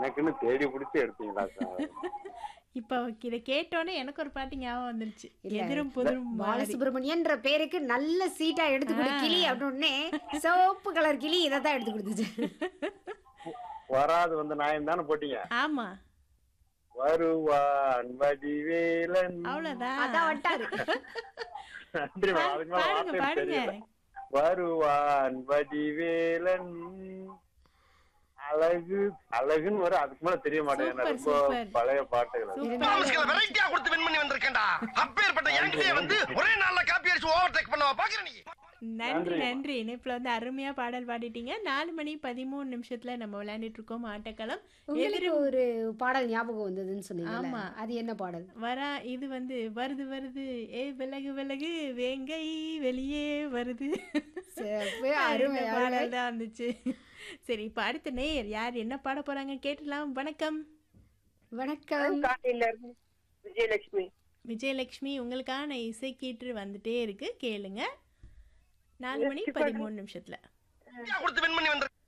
எனக்குன்னு தேடி பிடிச்சி எடுத்தீங்களா சார் இப்போ இதை கேட்டோன்னே எனக்கு ஒரு பாட்டு ஞாபகம் வந்துருச்சு இல்ல, எதிரும் புதிரும் மாறி. பாலசுப்ரமணியன்ற பேருக்கு நல்ல சீட்டா எடுத்து கொடு கிளி அப்படின்னு சிவப்பு கலர் கிளி இதை தான் எடுத்து கொடுத்துச்சு வராது வந்து நாயம் தானே போட்டீங்க ஆமா வருவான் வடிவேலன் அவ்வளவுதான் அதான் வட்டாரு நன்றி மேடம். அதுக்கு மேல பாடுங்க வார்த்தை பாடுங்க தெரியல. வருவான் வடிவேலன் அழகு அழகுன்னு வரும் அதுக்கு மேல தெரிய மாட்டேங்குது சூப்பர், ரொம்ப சூப்பர். பழைய பாட்டுகள் அது. சூப்பர். வெரைட்டியா கொடுத்து வின் பண்ணி வந்திருக்கேன்டா அப்பேற்பட்ட என்கிட்டயே வந்து ஒரே நாள்ல காப்பி அடிச்சு ஓவர் டேக் பண்ணவா பாக்குற நீ நன்றி நன்றி. நன்றி இணைப்புல வந்து அருமையா பாடல் பாடிட்டீங்க நாலு மணி பதிமூணு நிமிஷத்துல நம்ம விளையாண்டுட்டு இருக்கோம் ஆட்டக்களம் உங்களுக்கு ஒரு பாடல் ஞாபகம் வந்ததுன்னு சொன்னீங்க ஆமா. அது என்ன பாடல் வரா இது வந்து வருது வருது ஏ விலகு விலகு வேங்கை வெளியே வருது சிறப்பு, இந்த அருமை, அருமை. பாடல் தான் வந்துச்சு சரி இப்ப அடுத்த நேயர் யார் என்ன பாட போறாங்க கேட்டலாம் வணக்கம் வணக்கம் காலையில இருந்து விஜயலட்சுமி விஜயலட்சுமி உங்களுக்கான இசை கீற்று வந்துட்டே இருக்கு கேளுங்க நாலு மணி பதிமூணு நிமிஷத்துல கொடுத்து வின் பண்ணி வந்திருக்கேன்